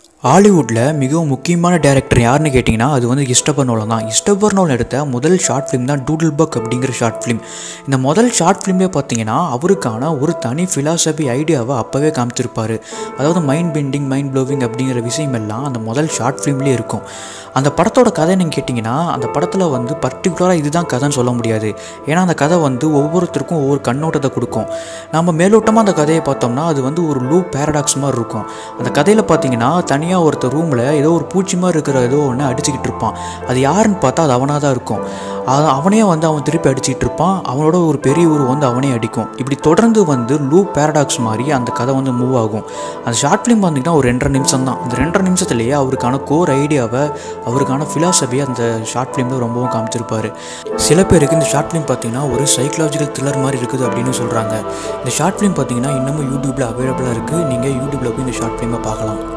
ஹாலிவுட்டில் மிகவும் முக்கியமான டேரக்டர் யாருன்னு கேட்டிங்கன்னா அது வந்து கிறிஸ்டபர் நோலன் தான் கிறிஸ்டபர் நோலன் எடுத்த முதல் ஷார்ட் ஃபிலிம் தான் டூடில் பக் அப்படிங்கிற ஷார்ட் ஃபிலிம் இந்த முதல் ஷார்ட் ஃபிலிமே பார்த்தீங்கன்னா அவருக்கான ஒரு தனி ஃபிலாசபி ஐடியாவை அப்போவே காமிச்சிருப்பார் அதாவது மைண்ட் பெண்டிங் மைண்ட் ப்ளோவிங் அப்படிங்கிற விஷயம் எல்லாம் அந்த முதல் ஷார்ட் ஃபிலிம்லேயே இருக்கும் அந்த படத்தோட கதை நீங்கள் கேட்டிங்கன்னா அந்த படத்தில் வந்து பர்டிகுலராக இதுதான் கதைன்னு சொல்ல முடியாது ஏன்னா அந்த கதை வந்து ஒவ்வொருத்தருக்கும் ஒவ்வொரு கண்ணோட்டத்தை கொடுக்கும் நம்ம மேலோட்டமாக அந்த கதையை பார்த்தோம்னா அது வந்து ஒரு லூ பேரடாக்ஸ் மாதிரி இருக்கும் அந்த கதையில் பார்த்தீங்கன்னா தனியாக ஒருத்தர் ரூமில் ஏதோ ஒரு பூச்சி மாதிரி இருக்கிற ஏதோ ஒன்று அடிச்சுக்கிட்டு இருப்பான் அது யாருன்னு பார்த்தா அது அவனாக தான் இருக்கும் அது அவனே வந்து அவன் திருப்பி அடிச்சிட்டு இருப்பான் அவனோட ஒரு பெரிய ஊர் வந்து அவனே அடிக்கும் இப்படி தொடர்ந்து வந்து லூ பேரடாக்ஸ் மாதிரி அந்த கதை வந்து மூவ் ஆகும் அந்த ஷார்ட் ஃபிலிம் பார்த்தீங்கன்னா ஒரு ரெண்டரை நிமிஷம் தான் அந்த ரெண்டரை நிமிஷத்துலேயே அவருக்கான கோர் ஐடியாவை அவருக்கான ஃபிலாசபியை அந்த ஷார்ட் ஃபிலிமில் ரொம்பவும் காமிச்சிருப்பாரு சில பேருக்கு இந்த ஷார்ட் ஃபிலிம் பார்த்தீங்கன்னா ஒரு சைக்கலாஜிக்கல் த்ரில்லர் மாதிரி இருக்குது அப்படின்னு சொல்கிறாங்க இந்த ஷார்ட் ஃபிலிம் பார்த்தீங்கன்னா இன்னமும் யூடியூப்பில் அவைலபிளாக இருக்குது நீங்கள் யூடியூப்பில் போய் இந்த ஷார்ட் ஃபிலிமை பார்க்கலாம்